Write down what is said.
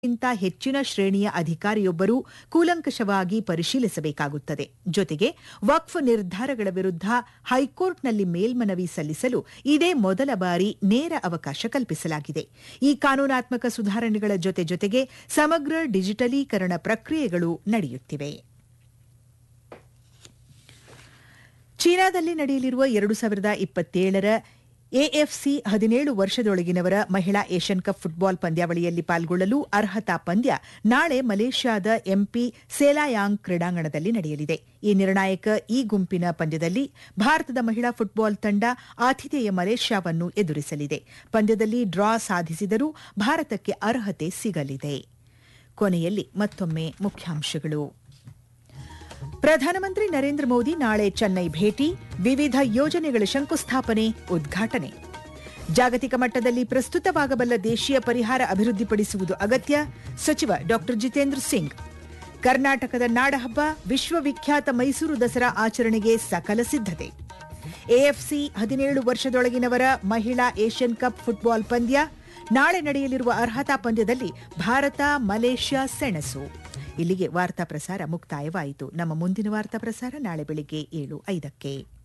ಗಿಂತ ಹೆಚ್ಚಿನ ಶ್ರೇಣಿಯ ಅಧಿಕಾರಿಯೊಬ್ಬರು ಕೂಲಂಕಷವಾಗಿ ಪರಿಶೀಲಿಸಬೇಕಾಗುತ್ತದೆ ಜೊತೆಗೆ ವಕ್ಫ್ ನಿರ್ಧಾರಗಳ ವಿರುದ್ಧ ಹೈಕೋರ್ಟ್ನಲ್ಲಿ ಮೇಲ್ಮನವಿ ಸಲ್ಲಿಸಲು ಇದೇ ಮೊದಲ ಬಾರಿ ನೇರ ಅವಕಾಶ ಕಲ್ಪಿಸಲಾಗಿದೆ ಈ ಕಾನೂನಾತ್ಮಕ ಸುಧಾರಣೆಗಳ ಜೊತೆ ಜೊತೆಗೆ ಸಮಗ್ರ ಡಿಜಿಟಲೀಕರಣ ಪ್ರಕ್ರಿಯೆಗಳು ನಡೆಯುತ್ತಿವೆ ಚೀನಾದಲ್ಲಿ ನಡೆಯಲಿರುವ ಎರಡು ಸಾವಿರದ ಇಪ್ಪತ್ತೇಳರ ಎಎಫ್ಸಿ ಹದಿನೇಳು ವರ್ಷದೊಳಗಿನವರ ಮಹಿಳಾ ಏಷ್ಯನ್ ಕಪ್ ಫುಟ್ಬಾಲ್ ಪಂದ್ಯಾವಳಿಯಲ್ಲಿ ಪಾಲ್ಗೊಳ್ಳಲು ಅರ್ಹತಾ ಪಂದ್ಯ ನಾಳೆ ಮಲೇಷ್ಯಾದ ಎಂಪಿ ಸೇಲಾಯಾಂಗ್ ಕ್ರೀಡಾಂಗಣದಲ್ಲಿ ನಡೆಯಲಿದೆ ಈ ನಿರ್ಣಾಯಕ ಈ ಗುಂಪಿನ ಪಂದ್ಯದಲ್ಲಿ ಭಾರತದ ಮಹಿಳಾ ಫುಟ್ಬಾಲ್ ತಂಡ ಆತಿಥೇಯ ಮಲೇಷ್ಯಾವನ್ನು ಎದುರಿಸಲಿದೆ ಪಂದ್ಯದಲ್ಲಿ ಡ್ರಾ ಸಾಧಿಸಿದರೂ ಭಾರತಕ್ಕೆ ಅರ್ಹತೆ ಸಿಗಲಿದೆ ಕೊನೆಯಲ್ಲಿ ಮತ್ತೊಮ್ಮೆ ಮುಖ್ಯಾಂಶಗಳು ಪ್ರಧಾನಮಂತ್ರಿ ನರೇಂದ್ರ ಮೋದಿ ನಾಳೆ ಚೆನ್ನೈ ಭೇಟಿ ವಿವಿಧ ಯೋಜನೆಗಳ ಶಂಕುಸ್ಥಾಪನೆ ಉದ್ಘಾಟನೆ ಜಾಗತಿಕ ಮಟ್ಟದಲ್ಲಿ ಪ್ರಸ್ತುತವಾಗಬಲ್ಲ ದೇಶೀಯ ಪರಿಹಾರ ಅಭಿವೃದ್ಧಿಪಡಿಸುವುದು ಅಗತ್ಯ ಸಚಿವ ಡಾ ಜಿತೇಂದ್ರ ಸಿಂಗ್ ಕರ್ನಾಟಕದ ನಾಡಹಬ್ಬ ವಿಶ್ವವಿಖ್ಯಾತ ಮೈಸೂರು ದಸರಾ ಆಚರಣೆಗೆ ಸಕಲ ಸಿದ್ಧತೆ ಎಎಫ್ಸಿ ಹದಿನೇಳು ವರ್ಷದೊಳಗಿನವರ ಮಹಿಳಾ ಏಷ್ಯನ್ ಕಪ್ ಫುಟ್ಬಾಲ್ ಪಂದ್ಯ ನಾಳೆ ನಡೆಯಲಿರುವ ಅರ್ಹತಾ ಪಂದ್ಯದಲ್ಲಿ ಭಾರತ ಮಲೇಷ್ಯಾ ಸೆಣಸು ಇಲ್ಲಿಗೆ ವಾರ್ತಾ ಪ್ರಸಾರ ಮುಕ್ತಾಯವಾಯಿತು ನಮ್ಮ ಮುಂದಿನ ವಾರ್ತಾ ಪ್ರಸಾರ ನಾಳೆ ಬೆಳಿಗ್ಗೆ ಏಳು ಐದಕ್ಕೆ